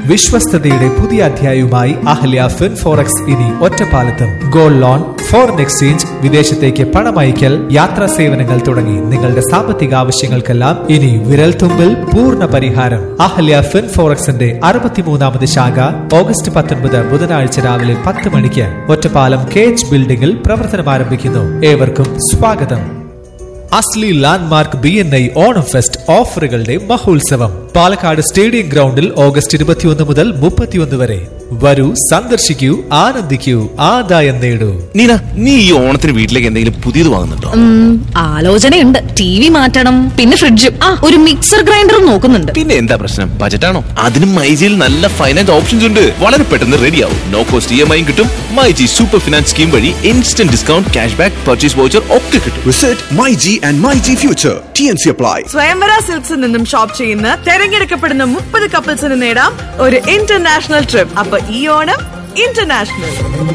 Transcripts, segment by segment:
വിശ്വസ്തയുടെ പുതിയ അധ്യായവുമായി Ahalya fin forex ഇനി ഒറ്റപ്പാലത്തും ഗോൾഡ് ലോൺ ഫോറിൻ എക്സ്ചേഞ്ച് വിദേശത്തേക്ക് പണമയക്കൽ യാത്രാ സേവനങ്ങൾ തുടങ്ങി നിങ്ങളുടെ സാമ്പത്തിക ആവശ്യങ്ങൾക്കെല്ലാം ഇനി വിരൽ തുമ്പിൽ പൂർണ്ണ പരിഹാരം അഹല്യ ഫിൻ ഫോറക്സിന്റെ അറുപത്തിമൂന്നാമത് ശാഖ ഓഗസ്റ്റ് പത്തൊൻപത് ബുധനാഴ്ച രാവിലെ പത്ത് മണിക്ക് ഒറ്റപ്പാലം കെ എച്ച് ബിൽഡിംഗിൽ പ്രവർത്തനം ആരംഭിക്കുന്നു ഏവർക്കും സ്വാഗതം അസ്ലി landmark B N I Onam fest ഓഫറുകളുടെ മഹോത്സവം പാലക്കാട് സ്റ്റേഡിയം ഗ്രൗണ്ടിൽ ഓഗസ്റ്റ് ഇരുപത്തിയൊന്ന് മുതൽ മുപ്പത്തിയൊന്ന് വരെ വരൂ സന്ദർശിക്കൂ ആനന്ദിക്കൂ ആദായം നേടൂ നീന നീ ഈ ഓണത്തിന് വീട്ടിലേക്ക് എന്തെങ്കിലും പുതിയത് വാങ്ങുന്നുണ്ടോ ഉം, ആലോചനയുണ്ട് ടി വി മാറ്റണം പിന്നെ ഫ്രിഡ്ജും ആ ഒരു മിക്സർ ഗ്രൈൻഡറും നോക്കുന്നുണ്ട് പിന്നെ എന്താ പ്രശ്നം ബജറ്റാണോ അതിനും മൈജിയിൽ നല്ല ഫൈനാൻസ് ഓപ്ഷൻസ് ഉണ്ട് വളരെ പെട്ടെന്ന് റെഡിയാവും no cost E M I കിട്ടും മൈജി സൂപ്പർ ഫിനാൻസ് സ്കീം വഴി instant discount cashback purchase voucher ഒക്കെ കിട്ടും Visit MyG and MyG Future. TNC apply. സ്വയംവര സിൽക്സിൽ നിന്നും ഷോപ്പ് ചെയ്യുന്ന തെരഞ്ഞെടുക്കപ്പെടുന്ന മുപ്പത് കപ്പിൾസിന് നേടാം ഒരു ഇന്റർനാഷണൽ ട്രിപ്പ് അപ്പൊ ഈ ഓണം ഇന്റർനാഷണൽ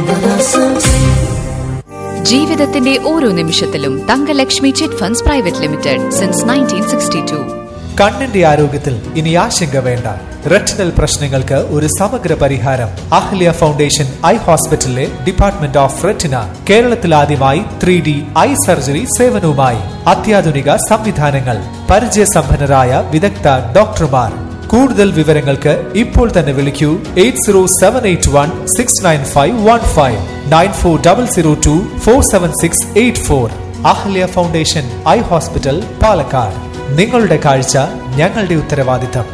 ജീവിതത്തിന്റെ ഓരോ നിമിഷത്തിലും Thankalakshmi chit funds private limited since nineteen sixty two കണ്ണിന്റെ ആരോഗ്യത്തിൽ ഇനി ആശങ്ക വേണ്ട റെറ്റിനൽ പ്രശ്നങ്ങൾക്ക് ഒരു സമഗ്ര പരിഹാരം അഹ്ല്യ ഫൗണ്ടേഷൻ ഐ ഹോസ്പിറ്റലിലെ ഡിപ്പാർട്ട്മെന്റ് ഓഫ് റെറ്റിന കേരളത്തിൽ ആദ്യമായി ത്രീ ഡി ഐ സർജറി സേവനവുമായി അത്യാധുനിക സംവിധാനങ്ങൾ പരിചയസമ്പന്നരായ വിദഗ്ധ ഡോക്ടർമാർ കൂടുതൽ വിവരങ്ങൾക്ക് ഇപ്പോൾ തന്നെ വിളിക്കൂ eight zero seven eight one six nine five one five nine four double zero two four seven six eight four Ahalya foundation eye hospital Palakkad നിങ്ങളുടെ കാഴ്ച ഞങ്ങളുടെ ഉത്തരവാദിത്തം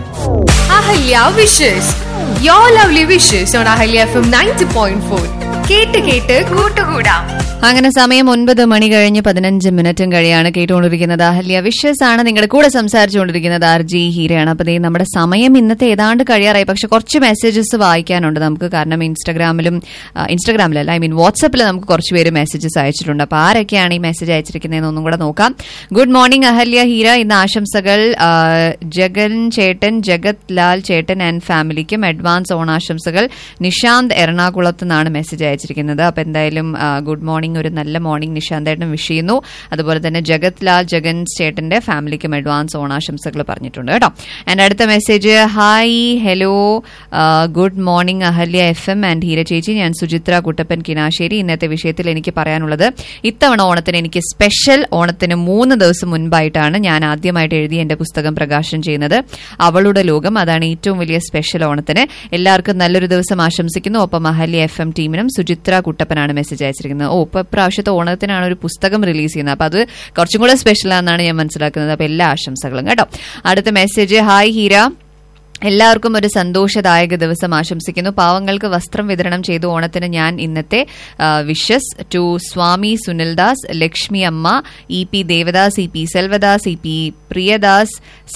Ahalya wishes you lovely wishes on Ahalya F M ninety point four കേട്ട് കേട്ട് കൂട്ടുകൂടാം അങ്ങനെ സമയം ഒൻപത് മണി കഴിഞ്ഞ് പതിനഞ്ച് മിനിറ്റും കഴിയാണ് കേട്ടുകൊണ്ടിരിക്കുന്നത് അഹല്യ വിഷസ് ആണ് നിങ്ങളുടെ കൂടെ സംസാരിച്ചുകൊണ്ടിരിക്കുന്നത് ആർ ജി ഹീരയാണ് അപ്പൊ ദേ നമ്മുടെ സമയം ഇന്നത്തെ ഏതാണ്ട് കഴിയാറായി പക്ഷെ കുറച്ച് മെസ്സേജസ് വായിക്കാനുണ്ട് നമുക്ക് കാരണം ഇൻസ്റ്റാഗ്രാമിലും ആ, ഇൻസ്റ്റാഗ്രാമിലല്ല ഐ മീൻ വാട്സപ്പിൽ നമുക്ക് കുറച്ച് പേര് മെസ്സേജസ് അയച്ചിട്ടുണ്ട് അപ്പൊ ആരൊക്കെയാണ് ഈ മെസ്സേജ് അയച്ചിരിക്കുന്നതെന്ന് ഒന്നും കൂടെ നോക്കാം ഗുഡ് മോർണിംഗ് അഹല്യ ഹീര ഇന്ന് ആശംസകൾ ആ, ജഗൻ ചേട്ടൻ ജഗത് ലാൽ ചേട്ടൻ ആൻഡ് ഫാമിലിക്കും അഡ്വാൻസ് ഓണാശംസകൾ നിഷാന്ത് എറണാകുളത്ത് നിന്നാണ് മെസ്സേജ് അയച്ചിരിക്കുന്നത് അപ്പൊ എന്തായാലും ആ, ഗുഡ് മോർണിംഗ് ഒരു നല്ല മോർണിംഗ് നിഷാന്ത് ഏട്ടൻ വിഷ് ചെയ്യുന്നു അതുപോലെ തന്നെ ജഗത് ലാൽ ജഗൻ ചേട്ടന്റെ ഫാമിലിക്കും അഡ്വാൻസ് ഓണാശംസകൾ പറഞ്ഞിട്ടുണ്ട് കേട്ടോ ആൻഡ് അടുത്ത message hi hello good morning Ahalya F M and Heera ചേച്ചി ഞാൻ സുചിത്ര കുട്ടപ്പൻ കിനാശ്ശേരി ഇന്നത്തെ വിഷയത്തിൽ എനിക്ക് പറയാനുള്ളത് ഇത്തവണ ഓണത്തിന് എനിക്ക് സ്പെഷ്യൽ ഓണത്തിന് മൂന്ന് ദിവസം മുൻപായിട്ടാണ് ഞാൻ ആദ്യമായിട്ട് എഴുതി എന്റെ പുസ്തകം പ്രകാശനം ചെയ്യുന്നത് അവളുടെ ലോകം അതാണ് ഏറ്റവും വലിയ സ്പെഷ്യൽ ഓണത്തിന് എല്ലാവർക്കും നല്ലൊരു ദിവസം ആശംസിക്കുന്നു ഒപ്പം അഹല്യ എഫ് എം ടീമിനും സുചിത്ര കുട്ടപ്പനാണ് മെസ്സേജ് അയച്ചിരിക്കുന്നത് ഓ ഇപ്പൊ ഇപ്രാവശ്യത്തെ ഓണത്തിനാണ് ഒരു പുസ്തകം റിലീസ് ചെയ്യുന്നത് അപ്പൊ അത് കുറച്ചും കൂടെ സ്പെഷ്യൽ ആണെന്നാണ് ഞാൻ മനസ്സിലാക്കുന്നത് അപ്പൊ എല്ലാ ആശംസകളും കേട്ടോ അടുത്ത മെസ്സേജ് ഹായ് ഹീര എല്ലാവർക്കും ഒരു സന്തോഷദായക ദിവസം ആശംസിക്കുന്നു പാവങ്ങൾക്ക് വസ്ത്രം വിതരണം ചെയ്തു ഓണത്തിന് ഞാൻ ഇന്നത്തെ വിഷസ് ടു സ്വാമി സുനിൽദാസ് ലക്ഷ്മി അമ്മ E P Devadas E P Selvadas E P Priyadas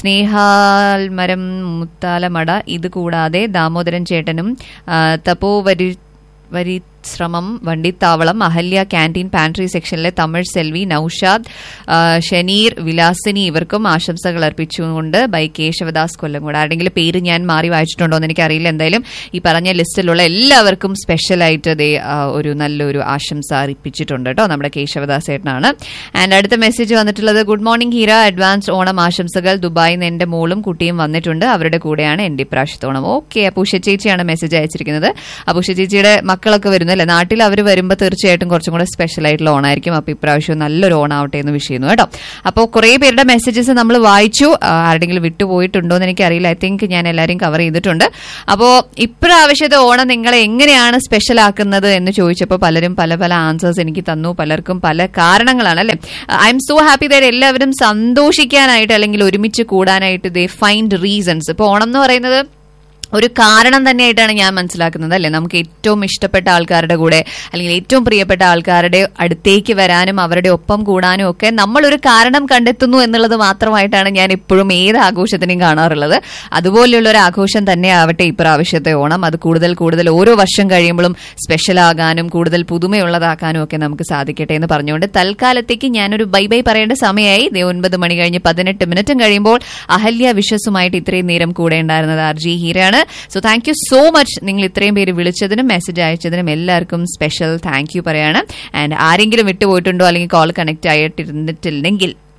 സ്നേഹാൽമരം മുത്താലമട ഇത് കൂടാതെ ദാമോദരൻ ചേട്ടനും ആ, തപോവരി വരിശ്രമം വണ്ടിത്താവളം അഹല്യ ക്യാൻറ്റീൻ പാൻട്രി സെക്ഷനിലെ തമിഴ് സെൽവി നൌഷാദ് ആ, ഷനീർ വിലാസിനി ഇവർക്കും ആശംസകൾ അർപ്പിച്ചുകൊണ്ട് ബൈ കേശവദാസ് കൊല്ലംകോട് ആരുടെങ്കിലും പേര് ഞാൻ മാറി വായിച്ചിട്ടുണ്ടോ എന്ന് എനിക്കറിയില്ല എന്തായാലും ഈ പറഞ്ഞ ലിസ്റ്റിലുള്ള എല്ലാവർക്കും സ്പെഷ്യലായിട്ട് ദേ ആ, ഒരു നല്ലൊരു ആശംസ അർപ്പിച്ചിട്ടുണ്ട് കേട്ടോ നമ്മുടെ കേശവദാസ് ചേട്ടനാണ് ആൻഡ് അടുത്ത മെസ്സേജ് വന്നിട്ടുള്ളത് good morning Heera advance Onam ആശംസകൾ ദുബായിൽ നിന്ന് എന്റെ മോളും കുട്ടിയും വന്നിട്ടുണ്ട് അവരുടെ കൂടെയാണ് എന്റെ ഇപ്രാവശ്യത്തെ ഓണം ഓക്കെ അപ്പൊ ഉഷ ചേച്ചിയാണ് മെസ്സേജ് അയച്ചിരിക്കുന്നത് അപ്പൊ ഉഷ ചേച്ചിയുടെ മക്കളൊക്കെ വരുന്നു അല്ലെ നാട്ടിൽ അവർ വരുമ്പോൾ തീർച്ചയായിട്ടും കുറച്ചും കൂടെ സ്പെഷ്യൽ ആയിട്ടുള്ള ഓണായിരിക്കും അപ്പൊ ഇപ്രാവശ്യം നല്ലൊരു ഓണാവട്ടെ എന്ന് വിഷ് ചെയ്യുന്നു കേട്ടോ അപ്പോൾ കുറേ പേരുടെ മെസ്സേജസ് നമ്മൾ വായിച്ചു ആ, ആരുടെങ്കിലും വിട്ടുപോയിട്ടുണ്ടോ എന്ന് എനിക്കറിയില്ല ഐ തിങ്ക് ഞാൻ എല്ലാവരെയും കവർ ചെയ്തിട്ടുണ്ട് അപ്പോൾ ഇപ്രാവശ്യത്തെ ഓണം നിങ്ങൾ എങ്ങനെയാണ് സ്പെഷ്യൽ ആക്കുന്നത് എന്ന് ചോദിച്ചപ്പോൾ പലരും പല പല ആൻസേഴ്സ് എനിക്ക് തന്നു പലർക്കും പല കാരണങ്ങളാണ് അല്ലെ I'm so happy that എല്ലാവരും സന്തോഷിക്കാനായിട്ട് അല്ലെങ്കിൽ ഒരുമിച്ച് കൂടാനായിട്ട് ദേ ഫൈൻഡ് റീസൺസ് ഇപ്പോൾ ഓണം എന്ന് പറയുന്നത് ഒരു കാരണം തന്നെയായിട്ടാണ് ഞാൻ മനസ്സിലാക്കുന്നത് അല്ലെ നമുക്ക് ഏറ്റവും ഇഷ്ടപ്പെട്ട ആൾക്കാരുടെ കൂടെ അല്ലെങ്കിൽ ഏറ്റവും പ്രിയപ്പെട്ട ആൾക്കാരുടെ അടുത്തേക്ക് വരാനും അവരുടെ ഒപ്പം കൂടാനും ഒക്കെ നമ്മളൊരു കാരണം കണ്ടെത്തുന്നു എന്നുള്ളത് മാത്രമായിട്ടാണ് ഞാൻ എപ്പോഴും ഏത് ആഘോഷത്തിനെയും കാണാറുള്ളത് അതുപോലെയുള്ള ഒരു ആഘോഷം തന്നെ ആവട്ടെ ഇപ്രാവശ്യത്തെ ഓണം അത് കൂടുതൽ കൂടുതൽ ഓരോ വർഷം കഴിയുമ്പോഴും സ്പെഷ്യൽ ആകാനും കൂടുതൽ പുതുമയുള്ളതാക്കാനും ഒക്കെ നമുക്ക് സാധിക്കട്ടെ എന്ന് പറഞ്ഞുകൊണ്ട് തൽക്കാലത്തേക്ക് ഞാനൊരു ബൈ ബൈ പറയേണ്ട സമയമായി ദേ ഒൻപത് മണി കഴിഞ്ഞ് പതിനെട്ട് മിനിറ്റും കഴിയുമ്പോൾ അഹല്യ വിശ്വസുമായിട്ട് ഇത്രയും നേരം കൂടെ ഉണ്ടായിരുന്നത് ആർ ജി ഹീരാണ് so thank you so much നിങ്ങൾ ഇത്രയും പേര് വിളിച്ചതിനും മെസ്സേജ് അയച്ചതിനും എല്ലാവർക്കും സ്പെഷ്യൽ താങ്ക് യു പറയാണ് ആൻഡ് ആരെങ്കിലും വിട്ടുപോയിട്ടുണ്ടോ അല്ലെങ്കിൽ കോൾ കണക്ട് ആയിട്ടിരുന്നിട്ടില്ലെങ്കിൽ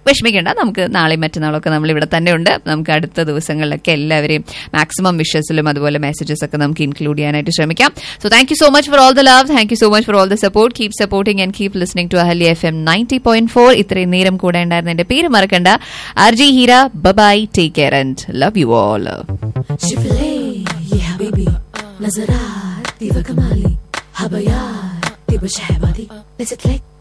വിഷമിക്കേണ്ട നമുക്ക് നാളെയും മറ്റന്നാളൊക്കെ നമ്മൾ ഇവിടെ തന്നെ ഉണ്ട് നമുക്ക് അടുത്ത ദിവസങ്ങളിലൊക്കെ എല്ലാവരെയും മാക്സിമം വിഷസിലും അതുപോലെ മെസ്സേജസ് ഒക്കെ നമുക്ക് ഇൻക്ലൂഡ് ചെയ്യാനായിട്ട് ശ്രമിക്കാം so thank you so much for all the love thank you so much for all the support keep supporting and keep listening to Ahalya F M ninety point four ഇത്രയും നേരം കൂടെ ഉണ്ടായിരുന്ന എന്റെ പേര് മറക്കണ്ട R G Heera bye take care and love you all شفلي يا حبيبي نظرات ديفا كمالي حبيات ديبا شحباتي ليست لك